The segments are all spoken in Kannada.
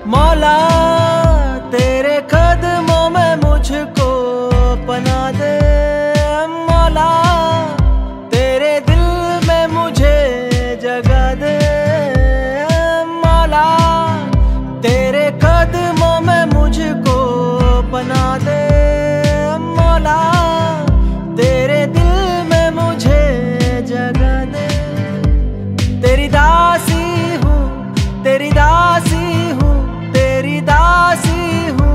मौला तेरे कदमों में मुझको पना दे मौला तेरे दिल में मुझे जगा दे मौला तेरे कदमों में मुझको पना दे मौला तेरे दिल में मुझे जगा दे तेरी दासी हूँ तेरी दासी हूँ तेरी दासी हूँ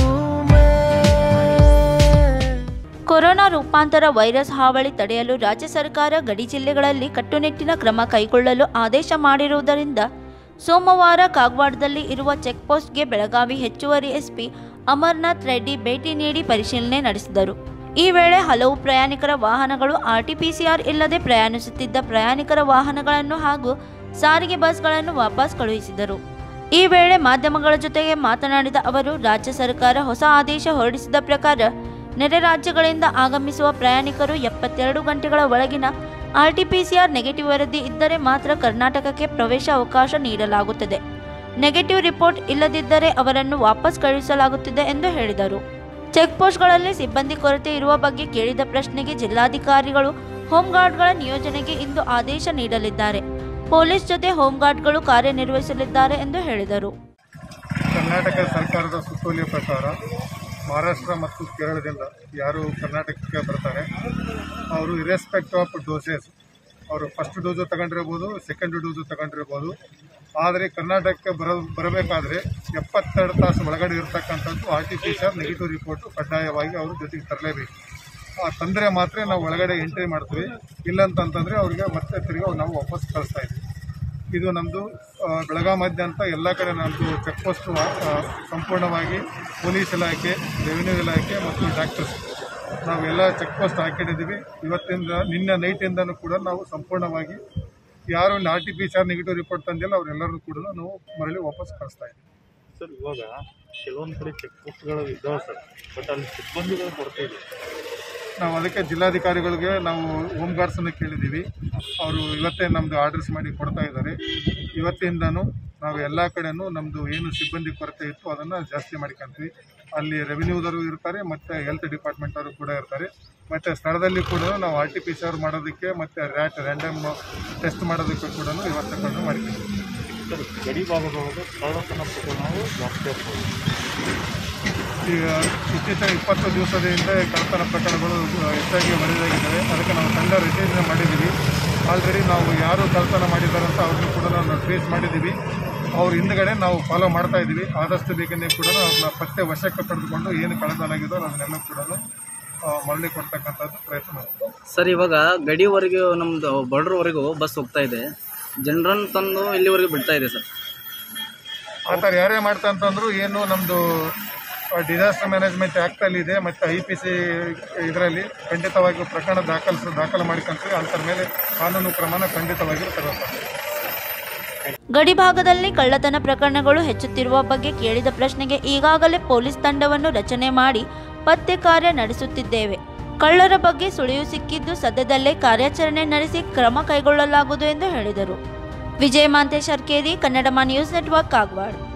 मैं ಕೊರೋನಾ ರೂಪಾಂತರ ವೈರಸ್ ಹಾವಳಿ ತಡೆಯಲು ರಾಜ್ಯ ಸರ್ಕಾರ ಗಡಿ ಜಿಲ್ಲೆಗಳಲ್ಲಿ ಕಟ್ಟುನಿಟ್ಟಿನ ಕ್ರಮ ಕೈಗೊಳ್ಳಲು ಆದೇಶ ಮಾಡಿರುವುದರಿಂದ ಸೋಮವಾರ ಕಾಗವಾಡದಲ್ಲಿ ಇರುವ ಚೆಕ್ಪೋಸ್ಟ್ಗೆ ಬೆಳಗಾವಿ ಹೆಚ್ಚುವರಿ ಎಸ್ಪಿ ಅಮರ್ನಾಥ್ ರೆಡ್ಡಿ ಭೇಟಿ ನೀಡಿ ಪರಿಶೀಲನೆ ನಡೆಸಿದರು ಈ ವೇಳೆ ಹಲವು ಪ್ರಯಾಣಿಕರ ವಾಹನಗಳು ಆರ್ಟಿಪಿಸಿಆರ್ ಇಲ್ಲದೆ ಪ್ರಯಾಣಿಸುತ್ತಿದ್ದ ಪ್ರಯಾಣಿಕರ ವಾಹನಗಳನ್ನು ಹಾಗೂ ಸಾರಿಗೆ ಬಸ್ಗಳನ್ನು ವಾಪಸ್ ಕಳುಹಿಸಿದರು ಈ ವೇಳೆ ಮಾಧ್ಯಮಗಳ ಜೊತೆಗೆ ಮಾತನಾಡಿದ ಅವರು ರಾಜ್ಯ ಸರ್ಕಾರ ಹೊಸ ಆದೇಶ ಹೊರಡಿಸಿದ ಪ್ರಕಾರ ನೆರೆ ರಾಜ್ಯಗಳಿಂದ ಆಗಮಿಸುವ ಪ್ರಯಾಣಿಕರು ಎಪ್ಪತ್ತೆರಡು ಗಂಟೆಗಳ ಒಳಗಿನ ಆರ್ಟಿಪಿಸಿಆರ್ ನೆಗೆಟಿವ್ ವರದಿ ಇದ್ದರೆ ಮಾತ್ರ ಕರ್ನಾಟಕಕ್ಕೆ ಪ್ರವೇಶ ಅವಕಾಶ ನೀಡಲಾಗುತ್ತದೆ ನೆಗೆಟಿವ್ ರಿಪೋರ್ಟ್ ಇಲ್ಲದಿದ್ದರೆ ಅವರನ್ನು ವಾಪಸ್ ಕಳುಹಿಸಲಾಗುತ್ತಿದೆ ಎಂದು ಹೇಳಿದರು ಚೆಕ್ಪೋಸ್ಟ್ಗಳಲ್ಲಿ ಸಿಬ್ಬಂದಿ ಕೊರತೆ ಇರುವ ಬಗ್ಗೆ ಕೇಳಿದ ಪ್ರಶ್ನೆಗೆ ಜಿಲ್ಲಾಧಿಕಾರಿಗಳು ಹೋಂಗಾರ್ಡ್ಗಳ ನಿಯೋಜನೆಗೆ ಇಂದು ಆದೇಶ ನೀಡಲಿದ್ದಾರೆ ಪೊಲೀಸ್ ಜೊತೆ ಹೋಂಗಾರ್ಡ್ಗಳು ಕಾರ್ಯನಿರ್ವಹಿಸಲಿದ್ದಾರೆ ಎಂದು ಹೇಳಿದರು ಕರ್ನಾಟಕ ಸರ್ಕಾರದ ಸುತ್ತೋಲೆಯ ಪ್ರಕಾರ ಮಹಾರಾಷ್ಟ್ರ ಮತ್ತು ಕೇರಳದಿಂದ ಯಾರು ಕರ್ನಾಟಕಕ್ಕೆ ಬರ್ತಾರೆ ಅವರು ಇರೆಸ್ಪೆಕ್ಟ್ ಆಫ್ ಡೋಸಸ್ ಅವರು ಫಸ್ಟ್ ಡೋಸು ತಗೊಂಡಿರ್ಬೋದು ಸೆಕೆಂಡ್ ಡೋಸು ತಗೊಂಡಿರ್ಬೋದು ಆದರೆ ಕರ್ನಾಟಕಕ್ಕೆ ಬರೋ ಬರಬೇಕಾದ್ರೆ ಎಪ್ಪತ್ತೆರಡು ತಾಸು ಒಳಗಡೆ ಇರತಕ್ಕಂಥದ್ದು R T P C R negative report ಕಡ್ಡಾಯವಾಗಿ ಅವರು ಜೊತೆಗೆ ತರಲೇಬೇಕು ಆ ತಂದರೆ ಮಾತ್ರ ನಾವು ಒಳಗಡೆ ಎಂಟ್ರಿ ಮಾಡ್ತೀವಿ ಇಲ್ಲಂತಂತಂದರೆ ಅವ್ರಿಗೆ ಮತ್ತೆ ತಿರುಗಿ ನಾವು ವಾಪಸ್ ಕಳಿಸ್ತಾ ಇದ್ದೀವಿ ಇದು ನಮ್ಮದು ಬೆಳಗಾಮಾದ್ಯಂತ ಎಲ್ಲ ಕಡೆ ನಮ್ಮದು ಚೆಕ್ ಪೋಸ್ಟ್ ಸಂಪೂರ್ಣವಾಗಿ ಪೊಲೀಸ್ ಇಲಾಖೆ ರೆವಿನ್ಯೂ ಇಲಾಖೆ ಮತ್ತು ಡಾಕ್ಟರ್ಸ್ ನಾವೆಲ್ಲ ಚೆಕ್ ಪೋಸ್ಟ್ ಹಾಕಿಟ್ಟಿದ್ದೀವಿ ಇವತ್ತಿಂದ ನಿನ್ನೆ ನೈಟಿಂದನೂ ಕೂಡ ನಾವು ಸಂಪೂರ್ಣವಾಗಿ ಯಾರು R T P C R negative report ತಂದಿಲ್ಲ ಅವರೆಲ್ಲರೂ ಕೂಡ ನಾವು ಮರಳಿ ವಾಪಸ್ ಕಳಿಸ್ತಾ ಇದ್ದೀವಿ ಸರ್ ಇವಾಗ ಕೆಲವೊಂದು ಕಡೆ ಚೆಕ್ ಪೋಸ್ಟ್ಗಳು ಇದ್ದಾವೆ ಸರ್ ಬಟ್ ಅಲ್ಲಿ ಸಿಬ್ಬಂದಿಗಳು ಕೊರತೆ ಇದೆ ನಾವು ಅದಕ್ಕೆ ಜಿಲ್ಲಾಧಿಕಾರಿಗಳಿಗೆ ನಾವು ಹೋಮ್ ಗಾರ್ಡ್ಸನ್ನು ಕೇಳಿದ್ದೀವಿ ಅವರು ಇವತ್ತೇ ನಮ್ಮದು ಆರ್ಡರ್ಸ್ ಮಾಡಿ ಕೊಡ್ತಾ ಇದ್ದಾರೆ ಇವತ್ತಿಂದನೂ ನಾವು ಎಲ್ಲ ಕಡೆನೂ ನಮ್ಮದು ಏನು ಸಿಬ್ಬಂದಿ ಕೊರತೆ ಇತ್ತು ಅದನ್ನು ಜಾಸ್ತಿ ಮಾಡ್ಕೊಂತೀವಿ ಅಲ್ಲಿ ರೆವಿನ್ಯೂದವರು ಇರ್ತಾರೆ ಮತ್ತು ಹೆಲ್ತ್ ಡಿಪಾರ್ಟ್ಮೆಂಟವರು ಕೂಡ ಇರ್ತಾರೆ ಮತ್ತು ಸ್ಥಳದಲ್ಲಿ ಕೂಡ ನಾವು R T P C R ಮಾಡೋದಕ್ಕೆ ಮತ್ತು ರ್ಯಾಟ್ ರ್ಯಾಂಡಮ್ ಟೆಸ್ಟ್ ಮಾಡೋದಕ್ಕೆ ಕೂಡ ವ್ಯವಸ್ಥೆ ಕೂಡ ಮಾಡ್ತೀವಿ ಸರ್ ಗಡಿ ಭಾಗದೊಳಗೆ ಕಳ್ಳತನ ಪ್ರಕರಣಗಳು ಜಾಸ್ತಿ ಆಗ್ತವೆ ಈಗ ಇತ್ತೀಚಿನ ಇಪ್ಪತ್ತು ದಿವಸದ ಹಿಂದೆ ಕಳ್ಳತನ ಪ್ರಕರಣಗಳು ಹೆಚ್ಚಾಗಿ ವರದಿಯಾಗಿದ್ದಾವೆ ಅದಕ್ಕೆ ನಾವು ತಂಡ ರಚನೆ ಮಾಡಿದ್ದೀವಿ ಆಲ್ರೆಡಿ ನಾವು ಯಾರು ಕಳ್ಳತನ ಮಾಡಿದ್ದಾರೆ ಅಂತ ಅವ್ರನ್ನ ಕೂಡ ನಾವು ಟ್ರೇಸ್ ಮಾಡಿದ್ದೀವಿ ಅವ್ರ ಹಿಂದ್ಗಡೆ ನಾವು ಫಾಲೋ ಮಾಡ್ತಾ ಇದ್ದೀವಿ ಆದಷ್ಟು ಬೇಗನೆ ಕೂಡ ಅವ್ರನ್ನ ಪತ್ತೆ ವಶಕ್ಕೆ ಪಡೆದುಕೊಂಡು ಏನು ಕಳ್ಳತನ ಆಗಿದೋ ಅದನ್ನೆಲ್ಲ ಕೂಡ ಆ, ಮರಳಿ ಕೊಡ್ತಕ್ಕಂಥದ್ದು ಪ್ರಯತ್ನ ಮಾಡ್ತೀವಿ ಸರ್ ಇವಾಗ ಗಡಿವರೆಗೂ ನಮ್ಮದು ಬಾರ್ಡ್ರ್ವರೆಗೂ ಬಸ್ ಹೋಗ್ತಾ ಇದೆ ಜನರನ್ನು ತಂದು ಇಲ್ಲಿವರೆಗೂ ಬಿಡ್ತಾ ಇದೆ ಸರ್ ಆ ಥರ ಯಾರೇ ಮಾಡ್ತಾ ಅಂತಂದ್ರು ಏನು ನಮ್ಮದು ಡಿಸಾಸ್ಟರ್ ಮ್ಯಾನೇಜ್ಮೆಂಟ್ ಆ್ಯಕ್ಟಲ್ಲಿ ಇದೆ ಮತ್ತು ಐ ಪಿ ಸಿ ಇದರಲ್ಲಿ ಖಂಡಿತವಾಗಿಯೂ ಪ್ರಕರಣ ದಾಖಲಿಸ ದಾಖಲು ಮಾಡ್ಕೊಂತೀವಿ ಅಂಥರ ಮೇಲೆ ಕಾನೂನು ಕ್ರಮನ ಖಂಡಿತವಾಗಿಯೂ ತಗೋತಾರೆ ಗಡಿಭಾಗದಲ್ಲಿ ಕಳ್ಳತನ ಪ್ರಕರಣಗಳು ಹೆಚ್ಚುತ್ತಿರುವ ಬಗ್ಗೆ ಕೇಳಿದ ಪ್ರಶ್ನೆಗೆ ಈಗಾಗಲೇ ಪೊಲೀಸ್ ತಂಡವನ್ನು ರಚನೆ ಮಾಡಿ ಪತ್ತೆ ಕಾರ್ಯ ನಡೆಸುತ್ತಿದ್ದೇವೆ ಕಳ್ಳರ ಬಗ್ಗೆ ಸುಳಿವು ಸಿಕ್ಕಿದ್ದು ಸದ್ಯದಲ್ಲೇ ಕಾರ್ಯಾಚರಣೆ ನಡೆಸಿ ಕ್ರಮ ಕೈಗೊಳ್ಳಲಾಗುವುದು ಎಂದು ಹೇಳಿದರು ವಿಜಯ ಮಾಂತೇಶ್ ಅರ್ಕೇರಿ ಕನ್ನಡಮ ನ್ಯೂಸ್ ನೆಟ್ವರ್ಕ್ ಕಾಗವಾಡ